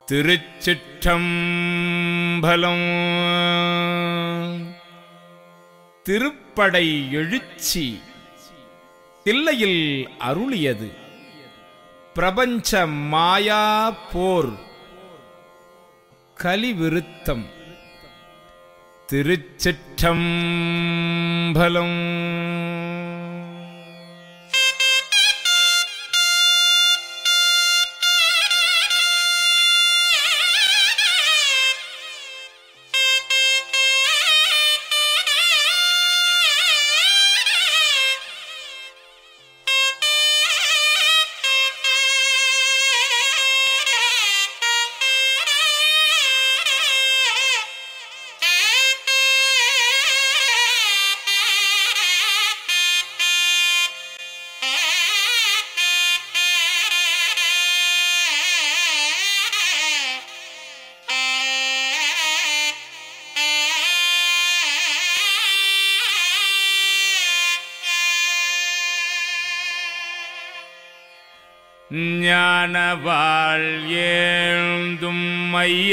திருச்சிற்றம்பலம் திருப்படை எழுச்சி தில்லையில் அருளியது பிரபஞ்ச மாயா போர் கலிவிருத்தம் திருச்சிற்றம்பலம் ஞானவாள் ஏந்தும் மைய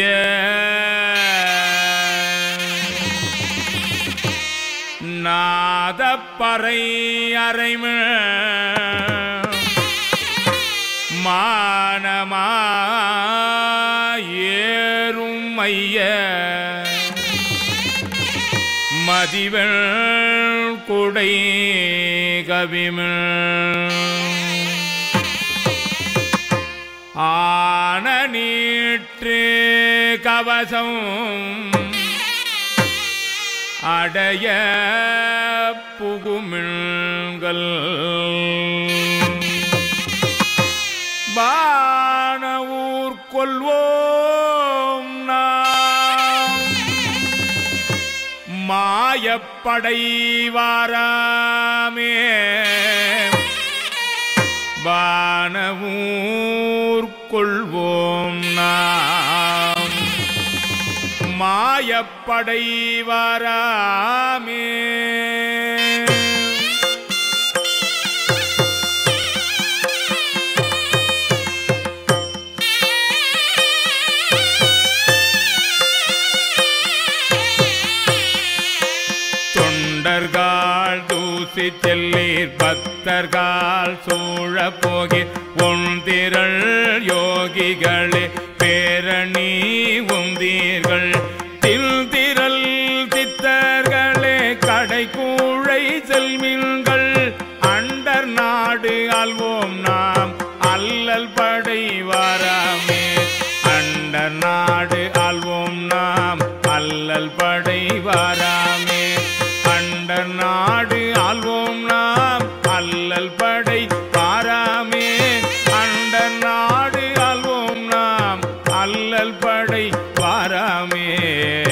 நாதப்பறை அறைமிழ் மானமா ஏறும் மைய மதிவள் குடை கவிமிழ் ஆன நீற்று கவசம் அடைய புகுமிழ்கள் வானவூர் கொள்வோம் நாம் மாயப்படை வாராமே வானவூர் கொள்வோம் நாம் மாயப்படை வாராமே தொண்டர்கள் தூசி செல்லீர் பக்தர்கள் சூழ போகி ஒன்றிரள் யோகிகளே பேரணி உந்தீர்கள் தில்திரள் சித்தர்களே கடை கூழை செல்மின்கள் அண்டர் நாடு ஆள்வோம் நாம் அல்லல் படை வாராமே அண்டர் நாடு ஆள்வோம் நாம் அல்லல் படை வாராமே அண்டர் நாடு ஆள்வோம் நாம் அல்லல் படை வாராமே அண்டர் நாடு ஆள்வோம் நாம் அல்லல் படை வாராமே